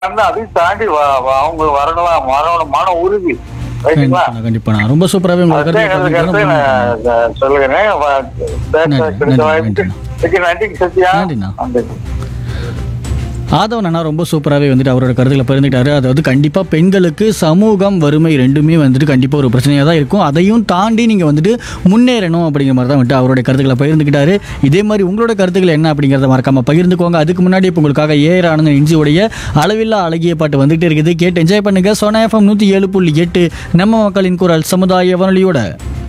இருந்தா அதையும் தாண்டி வ- வ- அவங்க வரணும் வரணும் மன உறுதி ரைட்டுங்களா கண்டிப்பாண்ணா கண்டிப்பாண்ணா ரொம்ப சூப்பராகவே உங்களோட அதுதான் கருத்து எனது கருத்தை நான் ச- சொல்லுகிறேன் வ- பேச நன்றி, கிடைத்த நன்றி, வாய்ப்புக்கு நன்றி. மிக்க நன்றி சத்யா நன்றிண்ணா. நன்றி ஆதவன் அண்ணா ரொம்ப சூப்பராகவே வந்துட்டு அவரோட கருத்துக்களை பகிர்ந்துட்டாரு அதாவது கண்டிப்பாக பெண்களுக்கு சமூகம் வறுமை ரெண்டுமே வந்துட்டு கண்டிப்பாக ஒரு பிரச்சனையாக தான் இருக்கும் அதையும் தாண்டி நீங்கள் வந்துட்டு முன்னேறணும் அப்படிங்கிற மாதிரி தான் வந்துட்டு அவரோட கருத்துக்களை பகிர்ந்துக்கிட்டாரு இதே மாதிரி உங்களோட கருத்துக்கள் என்ன அப்படிங்கிறத மறக்காம பகிர்ந்துக்கோங்க அதுக்கு முன்னாடி இப்போ உங்களுக்காக ஏஆர் ஆனந்த இஞ்சியுடைய அளவில்லா அழகிய பாட்டு வந்துட்டு இருக்குது கேட்டு என்ஜாய் பண்ணுங்க சோனா எஃப்எம் நூற்றி ஏழு புள்ளி எட்டு நம்ம மக்களின் குரல் சமுதாய வானொலியோட